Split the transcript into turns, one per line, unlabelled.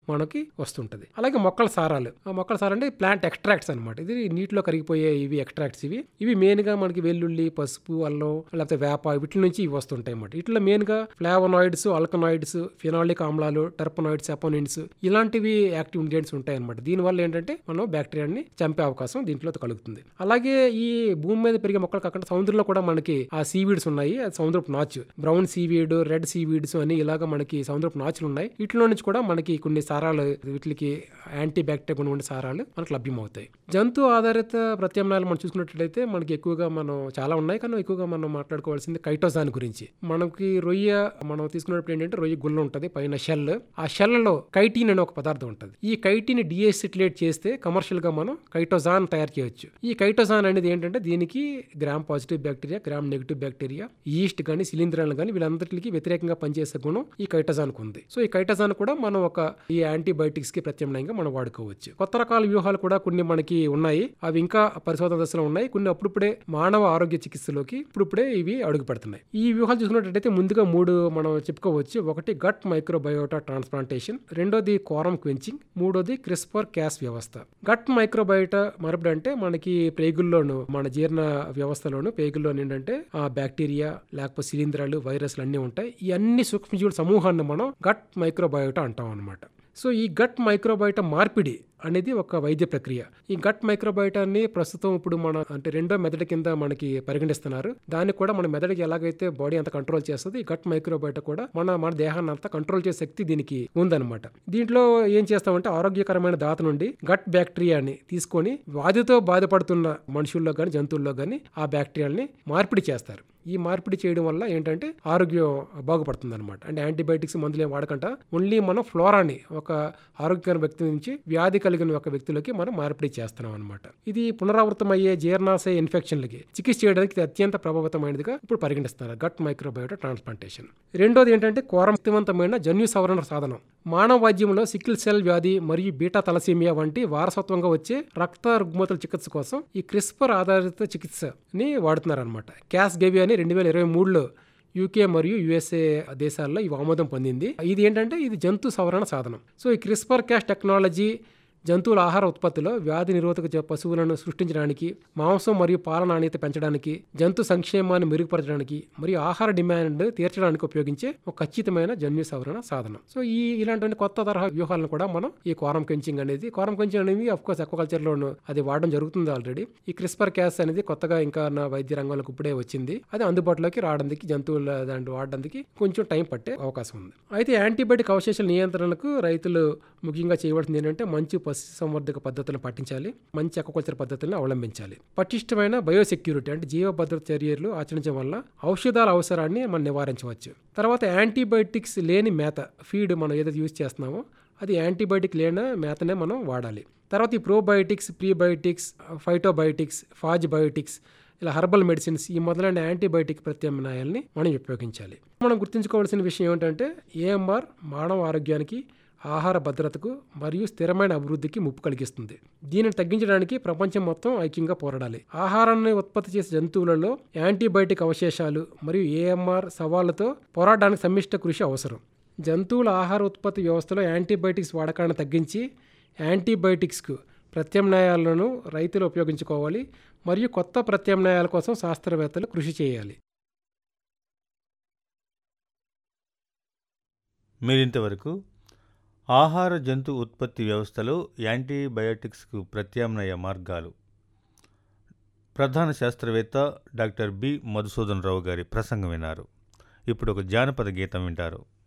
మనకి వస్తుంటది అలాగే మొక్కల సారాలు ఆ మొక్కల సారాలు అంటే ప్లాంట్ ఎక్స్ట్రాక్ట్స్ అనమాట ఇది నీటిలో కరిగిపోయే ఇవి ఎక్స్ట్రాక్ట్స్ ఇవి ఇవి మెయిన్ గా మనకి వెల్లుల్లి పసుపు అల్లం లేకపోతే వేప వీటి నుంచి ఇవి వస్తుంటాయి అన్నమాట వీటిలో మెయిన్ గా ఫ్లావనాయిడ్స్ ఆల్కనాయిడ్స్ ఫినాలిక్ ఆమ్లాలు టర్పనాయిడ్స్ అపోనిన్స్ ఇలాంటివి యాక్టివ్ ఇంగ్రీడియంట్స్ ఉంటాయి అనమాట దీనివల్ల ఏంటంటే మనం బ్యాక్టీరియాని చంపే అవకాశం దీంట్లో కలుగుతుంది అలాగే ఈ భూమి మీద పెరిగే మొక్కలు కాకుండా సముద్రంలో కూడా మనకి ఆ సీవీడ్స్ ఉన్నాయి అది సముద్రపు నాచు బ్రౌన్ సీవీడ్ రెడ్ సీవీడ్స్ అని ఇలాగ మనకి సముద్రపు నాచులు ఉన్నాయి వీటిలో నుంచి కూడా మనకి కొన్ని సారాలు వీటికి యాంటీ బ్యాక్టీరియా గుణం ఉండే సారాలు మనకు లభ్యమవుతాయి జంతు ఆధారిత ప్రత్యామ్నాయాలు మనం చూసుకున్నట్లయితే మనకి ఎక్కువగా మనం చాలా ఉన్నాయి కానీ ఎక్కువగా మనం మాట్లాడుకోవాల్సింది కైటోజాన్ గురించి మనకి రొయ్య మనం తీసుకున్నప్పుడు ఏంటంటే రొయ్య గుల్ల ఉంటుంది పైన షెల్ ఆ షెల్లలో కైటీన్ అనే ఒక పదార్థం ఉంటుంది ఈ కైటీని డిఎసిటిలేట్ చేస్తే కమర్షియల్ గా మనం కైటోజాన్ తయారు చేయొచ్చు ఈ కైటోజాన్ అనేది ఏంటంటే దీనికి gram positive bacteria gram negative bacteria yeast కానీ శిలీంధ్రాలు కానీ వీళ్ళందరికీ వ్యతిరేకంగా పనిచేసే గుణం ఈ కైటోజాన్ ఉంది సో ఈ కైటోజాన్ కూడా మనం ఒక ఈ యాంటీబయాటిక్స్ కి ప్రత్యామ్నాయంగా మనం వాడుకోవచ్చు కొత్త రకాల వ్యూహాలు కూడా కొన్ని మనకి ఉన్నాయి అవి ఇంకా పరిశోధన దశలో ఉన్నాయి కొన్ని అప్పుడిప్పుడే మానవ ఆరోగ్య చికిత్సలోకి ఇప్పుడిప్పుడే ఇవి అడుగు పెడుతున్నాయి ఈ వ్యూహాలు చూసుకున్నట్టయితే ముందుగా మూడు మనం చెప్పుకోవచ్చు ఒకటి గట్ మైక్రోబయోటా ట్రాన్స్ప్లాంటేషన్ రెండోది కోరం క్వెంచింగ్ మూడోది క్రిస్పర్ క్యాస్ వ్యవస్థ గట్ మైక్రోబయోటా మరబడి అంటే మనకి పేగుల్లోను మన జీర్ణ వ్యవస్థలోను పేగుల్లో ఏంటంటే ఆ బ్యాక్టీరియా లేకపోతే శిలీంధ్రాలు వైరస్లు అన్నీ ఉంటాయి ఈ అన్ని సూక్ష్మజీవుల సమూహాన్ని మనం గట్ మైక్రోబయోటా అంటాం అనమాట సో ఈ గట్ మైక్రోబయోటా మార్పిడి అనేది ఒక వైద్య ప్రక్రియ ఈ గట్ మైక్రోబయోటాన్ని ప్రస్తుతం ఇప్పుడు మన అంటే రెండో మెదడు కింద మనకి పరిగణిస్తున్నారు దాన్ని కూడా మన మెదడుకి ఎలాగైతే బాడీ అంత కంట్రోల్ చేస్తుంది ఈ గట్ మైక్రోబయోటా కూడా మన మన దేహాన్ని అంతా కంట్రోల్ చేసే శక్తి దీనికి ఉందన్నమాట దీంట్లో ఏం చేస్తామంటే ఆరోగ్యకరమైన దాత నుండి గట్ బ్యాక్టీరియాని తీసుకొని వ్యాధితో బాధపడుతున్న మనుషుల్లో కానీ జంతువుల్లో కానీ ఆ బ్యాక్టీరియాని మార్పిడి చేస్తారు ఈ మార్పిడి చేయడం వల్ల ఏంటంటే ఆరోగ్యం బాగుపడుతుంది అనమాట అంటే యాంటీబయాటిక్స్ మందులు ఏం వాడకుండా ఓన్లీ మనం ఫ్లోరాని ఒక ఆరోగ్యకరమైన వ్యక్తి నుంచి వ్యాధి కలిగిన ఒక వ్యక్తులకి మనం మార్పిడి చేస్తున్నాం అనమాట ఇది పునరావృతమయ్యే జీర్ణాశయ ఇన్ఫెక్షన్లకి చికిత్స చేయడానికి ఇది అత్యంత ప్రభావితమైనదిగా ఇప్పుడు పరిగణిస్తున్నారు గట్ మైక్రోబయోటా ట్రాన్స్ప్లాంటేషన్ రెండోది ఏంటంటే కోరశక్తివంతమైన జన్యు సవరణ సాధనం మానవ వైద్యంలో సికిల్ సెల్ వ్యాధి మరియు బీటా తలసీమియా వంటి వారసత్వంగా వచ్చే రక్త రుగ్మతల చికిత్స కోసం ఈ క్రిస్పర్ ఆధారిత చికిత్సని వాడుతున్నారు అనమాట క్యాస్ గేవి అని రెండు వేల ఇరవై మూడులో యూకే మరియు యుఎస్ఏ దేశాల్లో ఇవి ఆమోదం పొందింది ఇది ఏంటంటే ఇది జంతు సవరణ సాధనం సో ఈ క్రిస్పర్ క్యాష్ టెక్నాలజీ జంతువుల ఆహార ఉత్పత్తిలో వ్యాధి నిరోధక జ- పశువులను సృష్టించడానికి మాంసం మరియు పాల నాణ్యత పెంచడానికి జంతు సంక్షేమాన్ని మెరుగుపరచడానికి మరియు ఆహార డిమాండ్ తీర్చడానికి ఉపయోగించే ఒక ఖచ్చితమైన జన్యు సవరణ సాధనం సో ఈ ఇలాంటి కొత్త తరహా వ్యూహాలను కూడా మనం ఈ కోరం కెంచింగ్ అనేది కోరం కెంచింగ్ అనేది అఫ్ కోర్స్ అక్వాకల్చర్ లో అది వాడడం జరుగుతుంది ఆల్రెడీ ఈ క్రిస్పర్ క్యాస్ అనేది కొత్తగా ఇంకా నా వైద్య రంగంలోకి ఇప్పుడే వచ్చింది అది అందుబాటులోకి రావడానికి జంతువుల దాంట్లో వాడడానికి కొంచెం టైం పట్టే అవకాశం ఉంది అయితే యాంటీబయాటిక్ అవశేషాల నియంత్రణకు రైతులు ముఖ్యంగా చేయవలసింది ఏంటంటే మంచి పశు సంవర్ధక పద్ధతులను పాటించాలి మంచి అక్వాకల్చర్ పద్ధతులను అవలంబించాలి పటిష్టమైన బయోసెక్యూరిటీ అంటే జీవ భద్రత చర్యలు ఆచరించడం వల్ల ఔషధాల అవసరాన్ని మనం నివారించవచ్చు తర్వాత యాంటీబయాటిక్స్ లేని మేత ఫీడ్ మనం ఏదైతే యూజ్ చేస్తున్నామో అది యాంటీబయాటిక్ లేని మేతనే మనం వాడాలి తర్వాత ఈ probiotics prebiotics phytobiotics phage biotics ఇలా హర్బల్ మెడిసిన్స్ ఈ మొదలైన యాంటీబయాటిక్ ప్రత్యామ్నాయాల్ని మనం ఉపయోగించాలి మనం గుర్తుంచుకోవాల్సిన విషయం ఏంటంటే ఏఎంఆర్ మానవ ఆరోగ్యానికి ఆహార భద్రతకు మరియు స్థిరమైన అభివృద్ధికి ముప్పు కలిగిస్తుంది దీనిని తగ్గించడానికి ప్రపంచం మొత్తం ఐక్యంగా పోరాడాలి ఆహారాన్ని ఉత్పత్తి చేసే జంతువులలో యాంటీబయాటిక్ అవశేషాలు మరియు ఏఎంఆర్ సవాళ్లతో పోరాడడానికి సమ్మిష్ట కృషి అవసరం జంతువుల ఆహార ఉత్పత్తి వ్యవస్థలో యాంటీబయాటిక్స్ వాడకాన్ని తగ్గించి యాంటీబయాటిక్స్కు ప్రత్యామ్నాయాలను రైతులు ఉపయోగించుకోవాలి మరియు కొత్త ప్రత్యామ్నాయాల కోసం శాస్త్రవేత్తలు కృషి చేయాలి
మీరింతవరకు ఆహార జంతు ఉత్పత్తి వ్యవస్థలో యాంటీబయాటిక్స్కు ప్రత్యామ్నాయ మార్గాలు ప్రధాన శాస్త్రవేత్త డాక్టర్ బి మధుసూదన్ రావు గారి ప్రసంగం విన్నారు ఇప్పుడు ఒక జానపద గీతం వింటారు